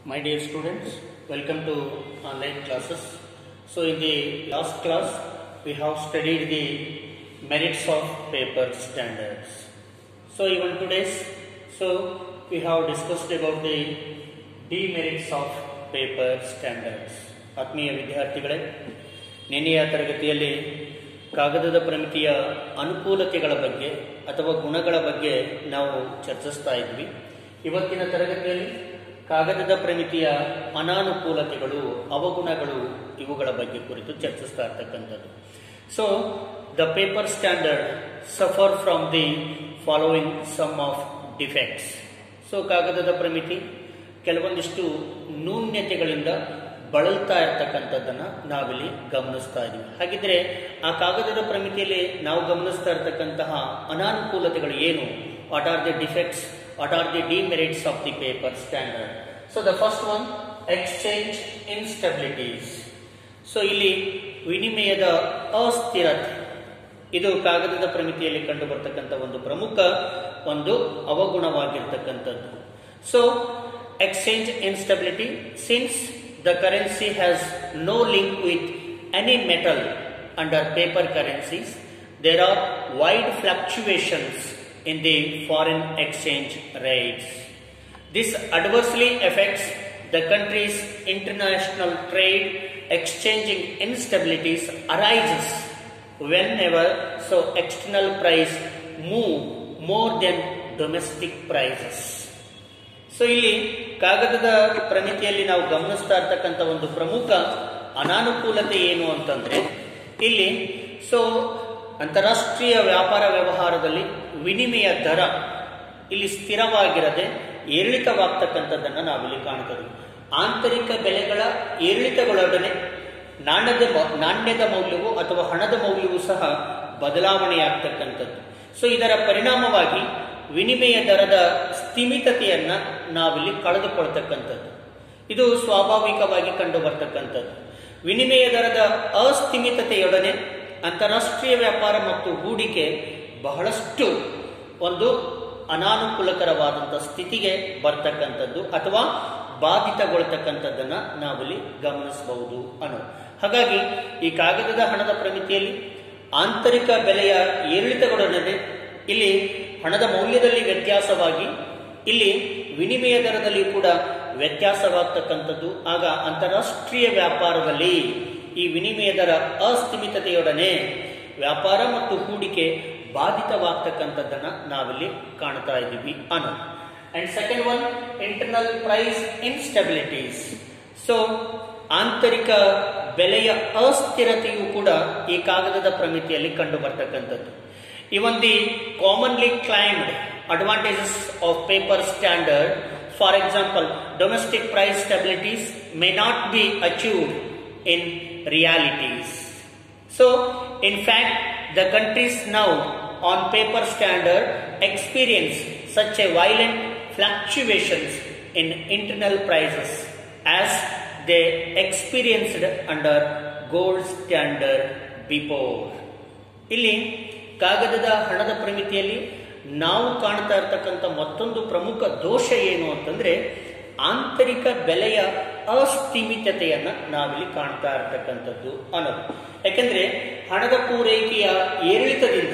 My dear students, welcome to online classes. So, in the last class, we have studied the merits of paper standards. So, even today's, so we have discussed about the demerits of paper standards. ಆತ್ಮೀಯ ವಿದ್ಯಾರ್ಥಿಗಳೇ ನಿನ್ನೆಯ ತರಗತಿಯಲ್ಲಿ ಕಾಗದದ ಪ್ರಮಿತಿಯ ಅನುಕೂಲತೆಗಳ ಬಗ್ಗೆ ಅಥವಾ ಗುಣಗಳ ಬಗ್ಗೆ ನಾವು ಚರ್ಚಿಸ್ತಾ ಇದ್ವಿ ಇವತ್ತಿನ ತರಗತಿಯಲ್ಲಿ ಕಾಗದದ ಪ್ರಮಿತಿಯ ಅನಾನುಕೂಲತೆಗಳು ಅವಗುಣಗಳು ಇವುಗಳ ಬಗ್ಗೆ ಕುರಿತು ಚರ್ಚಿಸ್ತಾ ಇರ್ತಕ್ಕಂಥದ್ದು so the paper standard suffer from the following some of defects so ಕಾಗದದ ಪ್ರಮಿತಿ ಕೆಲವೊಂದಿಷ್ಟು ನ್ಯೂನ್ಯತೆಗಳಿಂದ ಬಳಲ್ತಾ ಇರ್ತಕ್ಕಂಥದ್ದನ್ನು ನಾವಿಲ್ಲಿ ಗಮನಿಸ್ತಾ ಇದ್ದೀವಿ ಹಾಗಿದ್ರೆ ಆ ಕಾಗದದ ಪ್ರಮಿತಿಯಲ್ಲಿ ನಾವು ಗಮನಿಸ್ತಾ ಇರ್ತಕ್ಕಂತಹ ಅನಾನುಕೂಲತೆಗಳು ಏನು what are the defects what are the demerits of the paper standard so the first one exchange instabilities so ಇಲ್ಲಿ ವಿನಿಮಯದ ಅಸ್ಥಿರತೆ ಇದು ಕಾಗದದ ಪ್ರಮಿತಿಯಲ್ಲಿ ಕಂಡು ಬರ್ತಕ್ಕಂಥ ಒಂದು ಪ್ರಮುಖ ಒಂದು ಅವಗುಣವಾಗಿರ್ತಕ್ಕಂಥದ್ದು so exchange instability since the currency has no link with any metal under paper currencies. There are wide fluctuations in the foreign exchange rates. This adversely affects the country's international trade. Exchanging instabilities arises whenever so external price move more than domestic prices. So ಇಲ್ಲಿ ಕಾಗದದ ಪ್ರಮಿತಿಯಲ್ಲಿ ನಾವು ಗಮನಿಸ್ತಾ ಇರ್ತಕ್ಕಂಥ ಒಂದು ಪ್ರಮುಖ ಅನಾನುಕೂಲತೆ ಏನು ಅಂತಂದ್ರೆ ಇಲ್ಲಿ ಸೊ ಅಂತಾರಾಷ್ಟ್ರೀಯ ವ್ಯಾಪಾರ ವ್ಯವಹಾರದಲ್ಲಿ ವಿನಿಮಯ ದರ ಇಲ್ಲಿ ಸ್ಥಿರವಾಗಿರದೆ ಏರಿಳಿತವಾಗ್ತಕ್ಕಂಥದ್ದನ್ನು ನಾವಿಲ್ಲಿ ಕಾಣ್ತದೆ ಆಂತರಿಕ ಬೆಲೆಗಳ ಏರಿಳಿತಗಳೊಡನೆ ನಾಣ್ಯದ ನಾಣ್ಯದ ಮೌಲ್ಯವು ಅಥವಾ ಹಣದ ಮೌಲ್ಯವು ಸಹ ಬದಲಾವಣೆಯಾಗ್ತಕ್ಕಂಥದ್ದು ಸೊ ಇದರ ಪರಿಣಾಮವಾಗಿ ವಿನಿಮಯ ದರದ ಸ್ಥಿಮಿತತೆಯನ್ನ ನಾವಿಲ್ಲಿ ಕಳೆದುಕೊಳ್ತಕ್ಕಂಥದ್ದು ಇದು ಸ್ವಾಭಾವಿಕವಾಗಿ ಕಂಡು ಬರ್ತಕ್ಕಂಥದ್ದು ವಿನಿಮಯ ದರದ ಅಸ್ಥಿಮಿತತೆಯೊಡನೆ ಅಂತಾರಾಷ್ಟ್ರೀಯ ವ್ಯಾಪಾರ ಮತ್ತು ಹೂಡಿಕೆ ಬಹಳಷ್ಟು ಒಂದು ಅನಾನುಕೂಲಕರವಾದಂಥ ಸ್ಥಿತಿಗೆ ಬರ್ತಕ್ಕಂಥದ್ದು ಅಥವಾ ಬಾಧಿತಗೊಳ್ತಕ್ಕಂಥದ್ದನ್ನ ನಾವಿಲ್ಲಿ ಗಮನಿಸಬಹುದು ಅನ್ನೋ ಹಾಗಾಗಿ ಈ ಕಾಗದದ ಹಣದ ಪ್ರಮಿತಿಯಲ್ಲಿ ಆಂತರಿಕ ಬೆಲೆಯ ಏರಿಳಿತಗಳೊಡನೆ ಇಲ್ಲಿ ಹಣದ ಮೌಲ್ಯದಲ್ಲಿ ವ್ಯತ್ಯಾಸವಾಗಿ ಇಲ್ಲಿ ವಿನಿಮಯ ದರದಲ್ಲಿ ಕೂಡ ವ್ಯತ್ಯಾಸವಾಗ್ತಕ್ಕಂಥದ್ದು ಆಗ ಅಂತಾರಾಷ್ಟ್ರೀಯ ವ್ಯಾಪಾರದಲ್ಲಿ ಈ ವಿನಿಮಯ ದರ ಅಸ್ಥಿಮಿತತೆಯೊಡನೆ ವ್ಯಾಪಾರ ಮತ್ತು ಹೂಡಿಕೆ ಬಾಧಿತವಾಗ್ತಕ್ಕಂಥದ್ದನ್ನ ನಾವಿಲ್ಲಿ ಕಾಣ್ತಾ ಇದ್ದೀವಿ ಅನ್ನೋ and second one internal price instabilities so ಆಂತರಿಕ ಬೆಲೆಯ ಅಸ್ಥಿರತೆಯು ಕೂಡ ಈ ಕಾಗದದ ಪ್ರಮಿತಿಯಲ್ಲಿ ಕಂಡು ಬರ್ತಕ್ಕಂಥದ್ದು even the commonly claimed advantages of paper standard for example domestic price stabilities may not be achieved in realities so in fact the countries now on paper standard experience such a violent fluctuations in internal prices as they experienced under gold standard before ಇಲ್ಲಿ ಕಾಗದದ ಹಣದ ಪ್ರಮಿತಿಯಲ್ಲಿ ನಾವು ಕಾಣ್ತಾ ಇರ್ತಕ್ಕಂಥ ಮತ್ತೊಂದು ಪ್ರಮುಖ ದೋಷ ಏನು ಅಂತಂದ್ರೆ ಆಂತರಿಕ ಬೆಲೆಯ ಅಸ್ಥಿಮಿತತೆಯನ್ನ ನಾವಿಲ್ಲಿ ಕಾಣ್ತಾ ಇರ್ತಕ್ಕಂಥದ್ದು ಅನ್ನೋದು ಯಾಕೆಂದ್ರೆ ಹಣದ ಪೂರೈಕೆಯ ಏರಿಳಿತದಿಂದ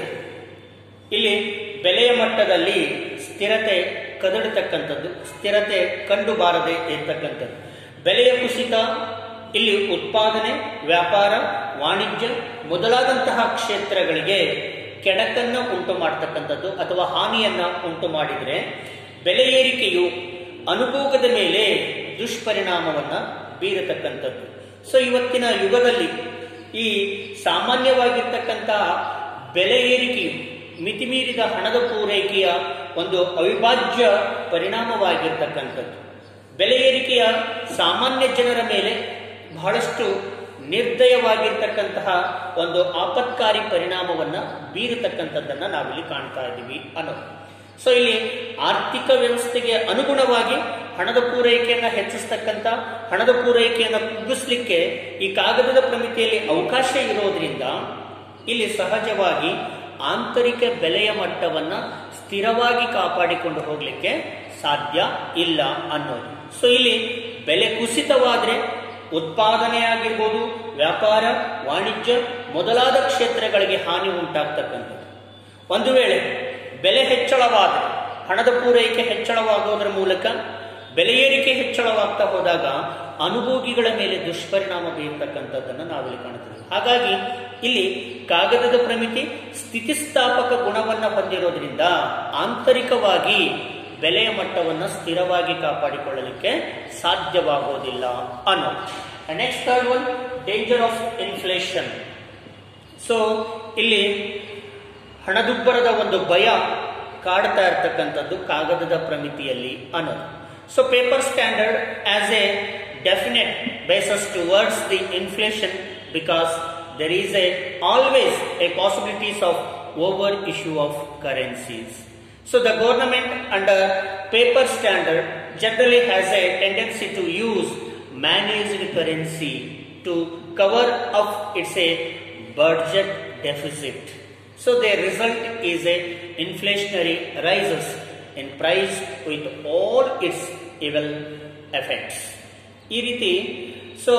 ಇಲ್ಲಿ ಬೆಲೆಯ ಮಟ್ಟದಲ್ಲಿ ಸ್ಥಿರತೆ ಕದಡತಕ್ಕಂಥದ್ದು ಸ್ಥಿರತೆ ಕಂಡು ಬಾರದೆ ಇರ್ತಕ್ಕಂಥದ್ದು ಬೆಲೆಯ ಕುಸಿತ ಇಲ್ಲಿ ಉತ್ಪಾದನೆ ವ್ಯಾಪಾರ ವಾಣಿಜ್ಯ ಮೊದಲಾದಂತಹ ಕ್ಷೇತ್ರಗಳಿಗೆ ಕೆಡಕನ್ನ ಉಂಟು ಮಾಡತಕ್ಕಂಥದ್ದು ಅಥವಾ ಹಾನಿಯನ್ನ ಉಂಟು ಮಾಡಿದರೆ ಬೆಲೆ ಏರಿಕೆಯು ಅನುಭೋಗದ ಮೇಲೆ ದುಷ್ಪರಿಣಾಮವನ್ನ ಬೀರತಕ್ಕಂಥದ್ದು ಸೊ ಇವತ್ತಿನ ಯುಗದಲ್ಲಿ ಈ ಸಾಮಾನ್ಯವಾಗಿರ್ತಕ್ಕಂತಹ ಬೆಲೆ ಏರಿಕೆಯು ಮಿತಿಮೀರಿದ ಹಣದ ಪೂರೈಕೆಯ ಒಂದು ಅವಿಭಾಜ್ಯ ಪರಿಣಾಮವಾಗಿರ್ತಕ್ಕಂಥದ್ದು ಬೆಲೆ ಏರಿಕೆಯ ಸಾಮಾನ್ಯ ಜನರ ಮೇಲೆ ಬಹಳಷ್ಟು ನಿರ್ದಯವಾಗಿರ್ತಕ್ಕಂತಹ ಒಂದು ಆಪತ್ಕಾರಿ ಪರಿಣಾಮವನ್ನ ಬೀರತಕ್ಕಂಥದ್ದನ್ನ ನಾವಿಲ್ಲಿ ಕಾಣ್ತಾ ಇದ್ದೀವಿ ಅನ್ನೋದು ಸೊ ಇಲ್ಲಿ ಆರ್ಥಿಕ ವ್ಯವಸ್ಥೆಗೆ ಅನುಗುಣವಾಗಿ ಹಣದ ಪೂರೈಕೆಯನ್ನ ಹೆಚ್ಚಿಸ್ತಕ್ಕಂಥ ಹಣದ ಪೂರೈಕೆಯನ್ನು ಕುಗ್ಗಿಸ್ಲಿಕ್ಕೆ ಈ ಕಾಗದದ ಪ್ರಮಿತಿಯಲ್ಲಿ ಅವಕಾಶ ಇರೋದ್ರಿಂದ ಇಲ್ಲಿ ಸಹಜವಾಗಿ ಆಂತರಿಕ ಬೆಲೆಯ ಮಟ್ಟವನ್ನ ಸ್ಥಿರವಾಗಿ ಕಾಪಾಡಿಕೊಂಡು ಹೋಗ್ಲಿಕ್ಕೆ ಸಾಧ್ಯ ಇಲ್ಲ ಅನ್ನೋದು ಸೊ ಇಲ್ಲಿ ಬೆಲೆ ಕುಸಿತವಾದ್ರೆ ಉತ್ಪಾದನೆ ಆಗಿರ್ಬೋದು ವ್ಯಾಪಾರ ವಾಣಿಜ್ಯ ಮೊದಲಾದ ಕ್ಷೇತ್ರಗಳಿಗೆ ಹಾನಿ ಉಂಟಾಗ್ತಕ್ಕಂಥದ್ದು ಒಂದು ವೇಳೆ ಬೆಲೆ ಹೆಚ್ಚಳವಾದರೆ ಹಣದ ಪೂರೈಕೆ ಹೆಚ್ಚಳವಾಗೋದ್ರ ಮೂಲಕ ಬೆಲೆ ಏರಿಕೆ ಹೆಚ್ಚಳವಾಗ್ತಾ ಹೋದಾಗ ಅನುಭೋಗಿಗಳ ಮೇಲೆ ದುಷ್ಪರಿಣಾಮ ಬೀರ್ತಕ್ಕಂಥದ್ದನ್ನು ನಾವಿಲ್ಲಿ ಕಾಣ್ತೀವಿ ಹಾಗಾಗಿ ಇಲ್ಲಿ ಕಾಗದದ ಪ್ರಮಿತಿ ಸ್ಥಿತಿಸ್ಥಾಪಕ ಗುಣವನ್ನು ಹೊಂದಿರೋದ್ರಿಂದ ಆಂತರಿಕವಾಗಿ ಬೆಲೆಯ ಮಟ್ಟವನ್ನು ಸ್ಥಿರವಾಗಿ ಕಾಪಾಡಿಕೊಳ್ಳಲಿಕ್ಕೆ ಸಾಧ್ಯವಾಗೋದಿಲ್ಲ ಅನ್ನೋದು next third one danger of inflation so ಇಲ್ಲಿ ಹಣದುಬ್ಬರದ ಒಂದು ಭಯ ಕಾಡ್ತಾ ಇರ್ತಕ್ಕಂಥದ್ದು ಕಾಗದದ ಪ್ರಮಿತಿಯಲ್ಲಿ ಅನ್ನೋದು so paper standard as a definite bases towards the inflation because there is a always a possibilities of over issue of currencies so the government under paper standard generally has a tendency to use managed currency to cover up its a budget deficit So the result is a inflationary rises in price with all its evil effects. ಈ ರೀತಿ so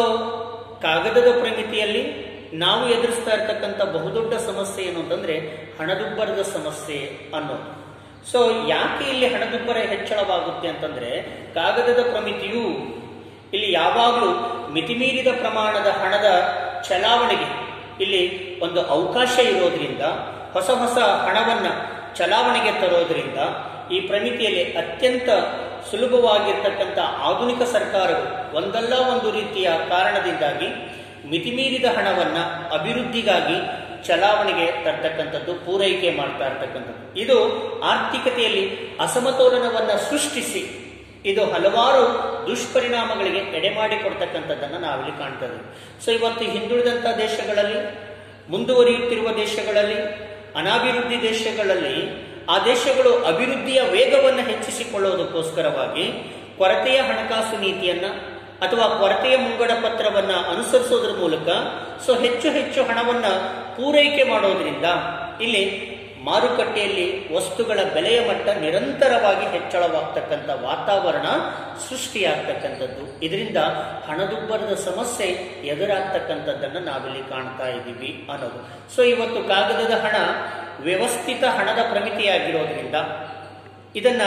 ಕಾಗದದ ಪ್ರಮಿತಿಯಲ್ಲಿ ನಾವು ಎದುರಿಸ್ತಾ ಇರ್ತಕ್ಕಂಥ ಬಹುದೊಡ್ಡ ಸಮಸ್ಯೆ ಏನು ಅಂತಂದ್ರೆ ಹಣದುಬ್ಬರದ ಸಮಸ್ಯೆ ಅನ್ನೋದು ಸೊ ಯಾಕೆ ಇಲ್ಲಿ ಹಣದುಬ್ಬರ ಹೆಚ್ಚಳವಾಗುತ್ತೆ ಅಂತಂದ್ರೆ ಕಾಗದದ ಪ್ರಮಿತಿಯು ಇಲ್ಲಿ ಯಾವಾಗಲೂ ಮಿತಿಮೀರಿದ ಪ್ರಮಾಣದ ಹಣದ ಚಲಾವಣೆಗೆ ಇಲ್ಲಿ ಒಂದು ಅವಕಾಶ ಇರೋದ್ರಿಂದ ಹೊಸ ಹೊಸ ಹಣವನ್ನ ಚಲಾವಣೆಗೆ ತರೋದ್ರಿಂದ ಈ ಪ್ರಮಿತಿಯಲ್ಲಿ ಅತ್ಯಂತ ಸುಲಭವಾಗಿರ್ತಕ್ಕಂಥ ಆಧುನಿಕ ಸರ್ಕಾರಗಳು ಒಂದಲ್ಲ ಒಂದು ರೀತಿಯ ಕಾರಣದಿಂದಾಗಿ ಮಿತಿಮೀರಿದ ಹಣವನ್ನ ಅಭಿವೃದ್ಧಿಗಾಗಿ ಚಲಾವಣೆಗೆ ತರ್ತಕ್ಕಂಥದ್ದು ಪೂರೈಕೆ ಮಾಡ್ತಾ ಇರ್ತಕ್ಕಂಥದ್ದು ಇದು ಆರ್ಥಿಕತೆಯಲ್ಲಿ ಅಸಮತೋಲನವನ್ನ ಸೃಷ್ಟಿಸಿ ಇದು ಹಲವಾರು ದುಷ್ಪರಿಣಾಮಗಳಿಗೆ ಎಡೆಮಾಡಿಕೊಡ್ತಕ್ಕಂಥದ್ದನ್ನು ನಾವಿಲ್ಲಿ ಕಾಣ್ತೇವೆ ಸೊ ಇವತ್ತು ಹಿಂದುಳಿದಂಥ ದೇಶಗಳಲ್ಲಿ ಮುಂದುವರಿಯುತ್ತಿರುವ ದೇಶಗಳಲ್ಲಿ ಅನಾಭಿವೃದ್ಧಿ ದೇಶಗಳಲ್ಲಿ ಆ ದೇಶಗಳು ಅಭಿವೃದ್ಧಿಯ ವೇಗವನ್ನು ಹೆಚ್ಚಿಸಿಕೊಳ್ಳೋದಕ್ಕೋಸ್ಕರವಾಗಿ ಕೊರತೆಯ ಹಣಕಾಸು ನೀತಿಯನ್ನ ಅಥವಾ ಕೊರತೆಯ ಮುಂಗಡ ಪತ್ರವನ್ನ ಅನುಸರಿಸೋದ್ರ ಮೂಲಕ ಸೊ ಹೆಚ್ಚು ಹೆಚ್ಚು ಹಣವನ್ನ ಪೂರೈಕೆ ಮಾಡೋದ್ರಿಂದ ಇಲ್ಲಿ ಮಾರುಕಟ್ಟೆಯಲ್ಲಿ ವಸ್ತುಗಳ ಬೆಲೆಯ ಮಟ್ಟ ನಿರಂತರವಾಗಿ ಹೆಚ್ಚಳವಾಗ್ತಕ್ಕಂಥ ವಾತಾವರಣ ಸೃಷ್ಟಿಯಾಗ್ತಕ್ಕಂಥದ್ದು ಇದರಿಂದ ಹಣದುಬ್ಬರದ ಸಮಸ್ಯೆ ಎದುರಾಗ್ತಕ್ಕಂಥದ್ದನ್ನು ನಾವಿಲ್ಲಿ ಕಾಣ್ತಾ ಇದ್ದೀವಿ ಅನ್ನೋದು ಸೊ ಇವತ್ತು ಕಾಗದದ ಹಣ ವ್ಯವಸ್ಥಿತ ಹಣದ ಪ್ರಮಿತಿಯಾಗಿರೋದ್ರಿಂದ ಇದನ್ನ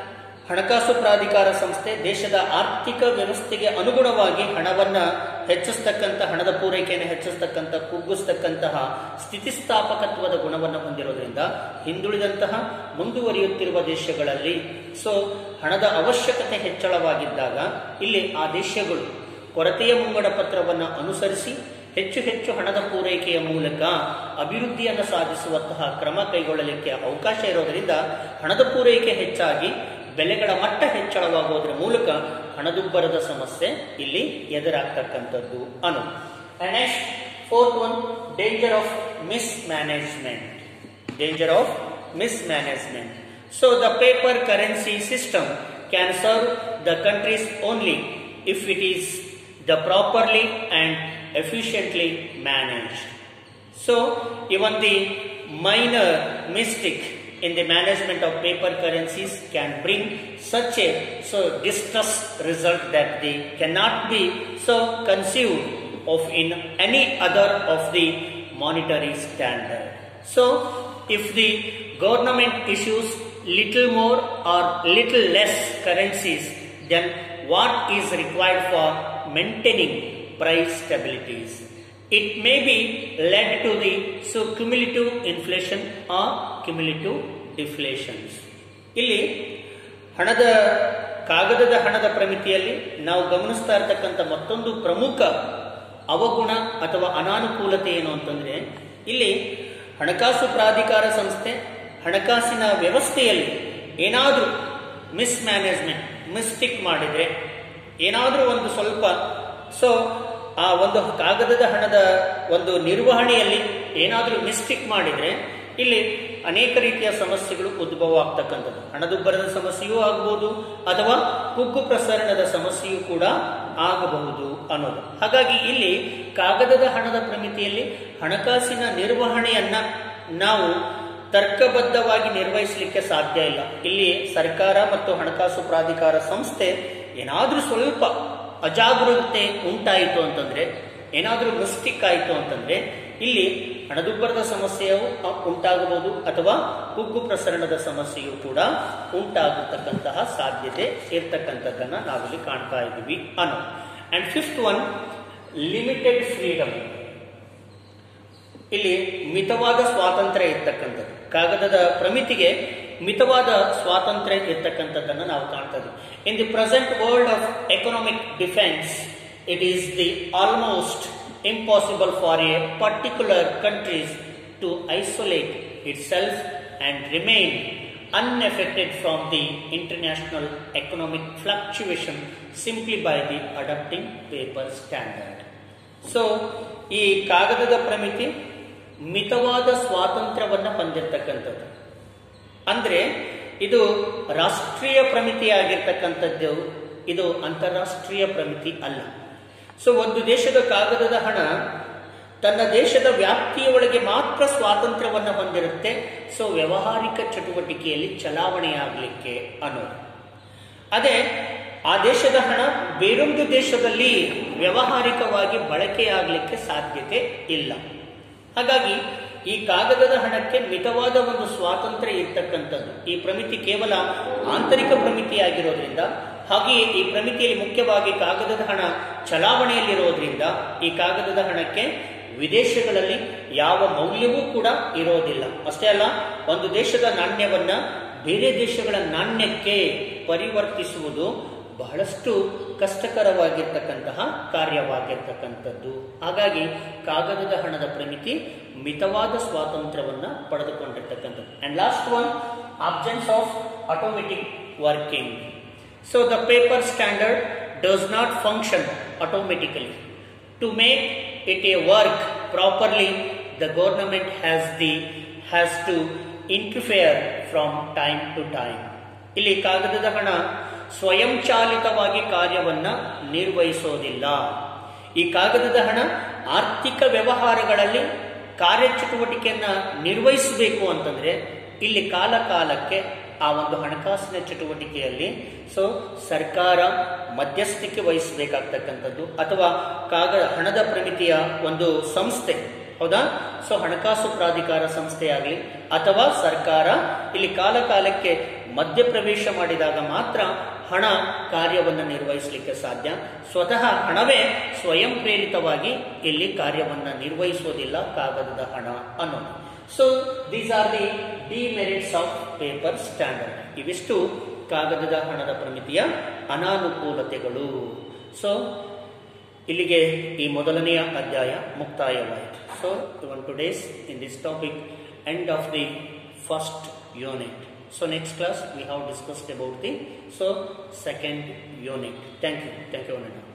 ಹಣಕಾಸು ಪ್ರಾಧಿಕಾರ ಸಂಸ್ಥೆ ದೇಶದ ಆರ್ಥಿಕ ವ್ಯವಸ್ಥೆಗೆ ಅನುಗುಣವಾಗಿ ಹಣವನ್ನ ಹೆಚ್ಚಿಸ್ತಕ್ಕಂಥ ಹಣದ ಪೂರೈಕೆಯನ್ನು ಹೆಚ್ಚಿಸ್ತಕ್ಕಂಥ ಕುಗ್ಗಿಸ್ತಕ್ಕಂತಹ ಸ್ಥಿತಿಸ್ಥಾಪಕತ್ವದ ಗುಣವನ್ನು ಹೊಂದಿರೋದ್ರಿಂದ ಹಿಂದುಳಿದಂತಹ ಮುಂದುವರಿಯುತ್ತಿರುವ ದೇಶಗಳಲ್ಲಿ ಸೊ ಹಣದ ಅವಶ್ಯಕತೆ ಹೆಚ್ಚಳವಾಗಿದ್ದಾಗ ಇಲ್ಲಿ ಆ ದೇಶಗಳು ಕೊರತೆಯ ಮುಂಗಡ ಪತ್ರವನ್ನು ಅನುಸರಿಸಿ ಹೆಚ್ಚು ಹೆಚ್ಚು ಹಣದ ಪೂರೈಕೆಯ ಮೂಲಕ ಅಭಿವೃದ್ಧಿಯನ್ನು ಸಾಧಿಸುವಂತಹ ಕ್ರಮ ಕೈಗೊಳ್ಳಲಿಕ್ಕೆ ಅವಕಾಶ ಇರೋದರಿಂದ ಹಣದ ಪೂರೈಕೆ ಹೆಚ್ಚಾಗಿ ಬೆಲೆಗಳ ಮಟ್ಟ ಹೆಚ್ಚಳವಾಗೋದ್ರ ಮೂಲಕ ಹಣದುಬ್ಬರದ ಸಮಸ್ಯೆ ಇಲ್ಲಿ ಎದುರಾಗ್ತಕ್ಕಂಥದ್ದು ಅನು next fourth one danger of mismanagement danger of mismanagement so the paper currency system can serve the countries only if it is the properly and efficiently managed. So, even the minor mistake in the management of paper currencies can bring such a so distress result that they cannot be so conceived of in any other of the monetary standard. So, if the government issues little more or little less currencies than what is required for maintaining price stabilities. It may be led to the so cumulative inflation or cumulative deflations. ಇಲ್ಲಿ ಹಣದ ಕಾಗದದ ಹಣದ ಪ್ರಮಿತಿಯಲ್ಲಿ ನಾವು ಗಮನಿಸ್ತಾ ಇರತಕ್ಕಂಥ ಮತ್ತೊಂದು ಪ್ರಮುಖ ಅವಗುಣ ಅಥವಾ ಅನಾನುಕೂಲತೆ ಏನು ಅಂತಂದ್ರೆ ಇಲ್ಲಿ ಹಣಕಾಸು ಪ್ರಾಧಿಕಾರ ಸಂಸ್ಥೆ ಹಣಕಾಸಿನ ವ್ಯವಸ್ಥೆಯಲ್ಲಿ ಏನಾದರೂ ಮಿಸ್ ಮ್ಯಾನೇಜ್ಮೆಂಟ್ ಮಿಸ್ಟೇಕ್ ಮಾಡಿದ್ರೆ ಏನಾದರೂ ಒಂದು ಸ್ವಲ್ಪ ಸೊ ಆ ಒಂದು ಕಾಗದದ ಹಣದ ಒಂದು ನಿರ್ವಹಣೆಯಲ್ಲಿ ಏನಾದರೂ ಮಿಸ್ಟೇಕ್ ಮಾಡಿದ್ರೆ ಇಲ್ಲಿ ಅನೇಕ ರೀತಿಯ ಸಮಸ್ಯೆಗಳು ಉದ್ಭವ ಆಗ್ತಕ್ಕಂಥದ್ದು ಹಣದುಬ್ಬರದ ಸಮಸ್ಯೆಯೂ ಆಗಬಹುದು ಅಥವಾ ಕುಗ್ಗು ಪ್ರಸರಣದ ಸಮಸ್ಯೆಯೂ ಕೂಡ ಆಗಬಹುದು ಅನ್ನೋದು ಹಾಗಾಗಿ ಇಲ್ಲಿ ಕಾಗದದ ಹಣದ ಪ್ರಮಿತಿಯಲ್ಲಿ ಹಣಕಾಸಿನ ನಿರ್ವಹಣೆಯನ್ನ ನಾವು ತರ್ಕಬದ್ಧವಾಗಿ ನಿರ್ವಹಿಸಲಿಕ್ಕೆ ಸಾಧ್ಯ ಇಲ್ಲ ಇಲ್ಲಿ ಸರ್ಕಾರ ಮತ್ತು ಹಣಕಾಸು ಪ್ರಾಧಿಕಾರ ಸಂಸ್ಥೆ ಏನಾದರೂ ಸ್ವಲ್ಪ ಅಜಾಗರೂಕತೆ ಉಂಟಾಯಿತು ಅಂತಂದ್ರೆ ಏನಾದರೂ ಮಿಸ್ಟಿಕ್ ಆಯಿತು ಅಂತಂದ್ರೆ ಇಲ್ಲಿ ಹಣದುಬ್ಬರದ ಸಮಸ್ಯೆಯು ಅ, ಉಂಟಾಗಬಹುದು ಅಥವಾ ಕುಗ್ಗು ಪ್ರಸರಣದ ಸಮಸ್ಯೆಯು ಕೂಡ ಉಂಟಾಗತಕ್ಕಂತಹ ಸಾಧ್ಯತೆ ಇರ್ತಕ್ಕಂಥದ್ದನ್ನ ನಾವಿಲ್ಲಿ ಕಾಣ್ತಾ ಇದ್ದೀವಿ ಅನ್ನೋ and fifth one limited freedom ಇಲ್ಲಿ ಮಿತವಾದ ಸ್ವಾತಂತ್ರ್ಯ ಇರ್ತಕ್ಕಂಥದ್ದು ಕಾಗದದ ಪ್ರಮಿತಿಗೆ ಮಿತವಾದ ಸ್ವಾತಂತ್ರ್ಯ ಇರ್ತಕ್ಕಂಥದ್ದನ್ನು ನಾವು ಕಾಣ್ತಾ ಇದ್ದೀವಿ in the present world of economic defence it is the almost impossible for a particular countries to isolate itself and remain unaffected from the international economic fluctuation simply by the adopting paper standard. So ಈ ಕಾಗದದ ಪ್ರಮಿತಿ ಮಿತವಾದ ಸ್ವಾತಂತ್ರ್ಯವನ್ನು ಹೊಂದಿರತಕ್ಕಂಥದ್ದು ಅಂದ್ರೆ ಇದು ರಾಷ್ಟ್ರೀಯ ಪ್ರಮಿತಿಯಾಗಿರ್ತಕ್ಕಂಥದ್ದು ಇದು ಅಂತಾರಾಷ್ಟ್ರೀಯ ಪ್ರಮಿತಿ ಅಲ್ಲ so ಒಂದು ದೇಶದ ಕಾಗದದ ಹಣ ತನ್ನ ದೇಶದ ವ್ಯಾಪ್ತಿಯ ಒಳಗೆ ಮಾತ್ರ ಸ್ವಾತಂತ್ರ್ಯವನ್ನು ಹೊಂದಿರುತ್ತೆ ಸೊ ವ್ಯಾವಹಾರಿಕ ಚಟುವಟಿಕೆಯಲ್ಲಿ ಚಲಾವಣೆಯಾಗಲಿಕ್ಕೆ ಅನ್ನೋದು ಅದೇ ಆ ದೇಶದ ಹಣ ಬೇರೊಂದು ದೇಶದಲ್ಲಿ ವ್ಯಾವಹಾರಿಕವಾಗಿ ಬಳಕೆಯಾಗಲಿಕ್ಕೆ ಸಾಧ್ಯತೆ ಇಲ್ಲ ಹಾಗಾಗಿ ಈ ಕಾಗದದ ಹಣಕ್ಕೆ ಮಿತವಾದ ಒಂದು ಸ್ವಾತಂತ್ರ್ಯ ಇರ್ತಕ್ಕಂಥದ್ದು ಈ ಪ್ರಮಿತಿ ಕೇವಲ ಆಂತರಿಕ ಪ್ರಮಿತಿಯಾಗಿರೋದ್ರಿಂದ ಹಾಗೆಯೇ ಈ ಪ್ರಮಿತಿಯಲ್ಲಿ ಮುಖ್ಯವಾಗಿ ಕಾಗದದ ಹಣ ಚಲಾವಣೆಯಲ್ಲಿರೋದ್ರಿಂದ ಈ ಕಾಗದದ ಹಣಕ್ಕೆ ವಿದೇಶಗಳಲ್ಲಿ ಯಾವ ಮೌಲ್ಯವೂ ಕೂಡ ಇರೋದಿಲ್ಲ ಅಷ್ಟೇ ಅಲ್ಲ ಒಂದು ದೇಶದ ನಾಣ್ಯವನ್ನ ಬೇರೆ ದೇಶಗಳ ನಾಣ್ಯಕ್ಕೆ ಪರಿವರ್ತಿಸುವುದು ಬಹಳಷ್ಟು ಕಷ್ಟಕರವಾಗಿರ್ತಕ್ಕಂತಹ ಕಾರ್ಯವಾಗಿರ್ತಕ್ಕಂಥದ್ದು ಹಾಗಾಗಿ ಕಾಗದದ ಹಣದ ಪ್ರಮಿತಿ ಮಿತವಾದ ಸ್ವಾತಂತ್ರ್ಯವನ್ನ ಪಡೆದುಕೊಂಡಿರ್ತಕ್ಕಂಥದ್ದು and last one absence of automatic working so the paper standard does not function automatically to make it a work properly the government has the has to interfere from time to time ಇಲ್ಲಿ ಕಾಗದದ ಹಣ ಸ್ವಯಂಚಾಲಿತವಾಗಿ ಕಾರ್ಯವನ್ನ ನಿರ್ವಹಿಸೋದಿಲ್ಲ ಈ ಕಾಗದದ ಹಣ ಆರ್ಥಿಕ ವ್ಯವಹಾರಗಳಲ್ಲಿ ಕಾರ್ಯಚಟುವಟಿಕೆಯನ್ನ ನಿರ್ವಹಿಸಬೇಕು ಅಂತಂದ್ರೆ ಇಲ್ಲಿ ಕಾಲ ಕಾಲಕ್ಕೆ ಆ ಒಂದು ಹಣಕಾಸಿನ ಚಟುವಟಿಕೆಯಲ್ಲಿ ಸೊ ಸರ್ಕಾರ ಮಧ್ಯಸ್ಥಿಕೆ ವಹಿಸಬೇಕಾಗ್ತಕ್ಕಂಥದ್ದು ಅಥವಾ ಕಾಗ ಹಣದ ಪ್ರಮಿತಿಯ ಒಂದು ಸಂಸ್ಥೆ ಹೌದಾ ಸೊ ಹಣಕಾಸು ಪ್ರಾಧಿಕಾರ ಸಂಸ್ಥೆಯಾಗಲಿ ಅಥವಾ ಸರ್ಕಾರ ಇಲ್ಲಿ ಕಾಲ ಕಾಲಕ್ಕೆ ಮಧ್ಯಪ್ರವೇಶ ಮಾಡಿದಾಗ ಮಾತ್ರ ಹಣ ಕಾರ್ಯವನ್ನು ನಿರ್ವಹಿಸಲಿಕ್ಕೆ ಸಾಧ್ಯ ಸ್ವತಃ ಹಣವೇ ಸ್ವಯಂ ಪ್ರೇರಿತವಾಗಿ ಇಲ್ಲಿ ಕಾರ್ಯವನ್ನು ನಿರ್ವಹಿಸೋದಿಲ್ಲ ಕಾಗದದ ಹಣ ಅನ್ನೋದು so these are the demerits of paper standard ಇವಿಷ್ಟು ಕಾಗದದ ಹಣದ ಪ್ರಮಿತಿಯ ಅನಾನುಕೂಲತೆಗಳು ಸೊ ಇಲ್ಲಿಗೆ ಈ ಮೊದಲನೆಯ ಅಧ್ಯಾಯ ಮುಕ್ತಾಯವಾಯಿತು so even today's in this topic end of the first unit so next class we have discussed about the so second unit thank you thank you